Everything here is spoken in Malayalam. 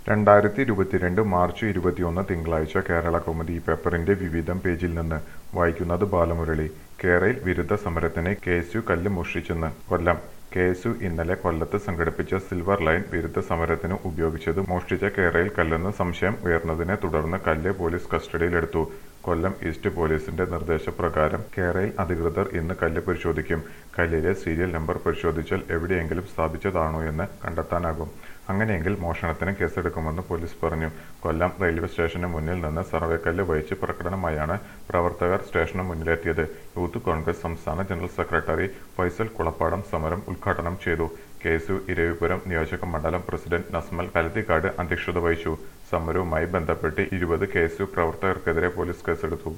രണ്ടായിരത്തി ഇരുപത്തിരണ്ട് മാർച്ച് ഇരുപത്തിയൊന്ന് തിങ്കളാഴ്ച കേരള കൗമുദി പേപ്പറിന്റെ വിവിധം പേജിൽ നിന്ന് വായിക്കുന്നത് ബാലമുരളി കേരയിൽ വിരുദ്ധ സമരത്തിന് കെ എസ് യു കല്ല് മോഷ്ടിച്ചെന്ന് കൊല്ലം കെ എസ് യു ഇന്നലെ കൊല്ലത്ത് സംഘടിപ്പിച്ച സിൽവർ ലൈൻ വിരുദ്ധ സമരത്തിന് ഉപയോഗിച്ചത് മോഷ്ടിച്ച കേരയിൽ കല്ലെന്ന് സംശയം ഉയർന്നതിനെ തുടർന്ന് കല്ല് പോലീസ് കസ്റ്റഡിയിലെടുത്തു കൊല്ലം ഈസ്റ്റ് പോലീസിന്റെ നിർദ്ദേശപ്രകാരം കേരയിൽ അധികൃതർ ഇന്ന് കല്ല് പരിശോധിക്കും കല്ലിലെ സീരിയൽ നമ്പർ പരിശോധിച്ചാൽ എവിടെയെങ്കിലും സ്ഥാപിച്ചതാണോ എന്ന് കണ്ടെത്താനാകും അങ്ങനെയെങ്കിൽ മോഷണത്തിന് കേസെടുക്കുമെന്ന് പോലീസ് പറഞ്ഞു കൊല്ലം റെയിൽവേ സ്റ്റേഷന് മുന്നിൽ നിന്ന് സർവേക്കല്ല് വഹിച്ച് പ്രകടനമായാണ് പ്രവർത്തകർ സ്റ്റേഷന് മുന്നിലെത്തിയത് യൂത്ത് കോൺഗ്രസ് സംസ്ഥാന ജനറൽ സെക്രട്ടറി ഫൈസൽ കുളപ്പാടം സമരം ഉദ്ഘാടനം ചെയ്തു കെ എസ് യു ഇരവിപുരം നിയോജക മണ്ഡലം പ്രസിഡന്റ് നസ്മൽ കലത്തിക്കാട് അധ്യക്ഷത വഹിച്ചു സമരവുമായി ബന്ധപ്പെട്ട് ഇരുപത് കെ എസ് യു പ്രവർത്തകർക്കെതിരെ പോലീസ് കേസെടുത്തു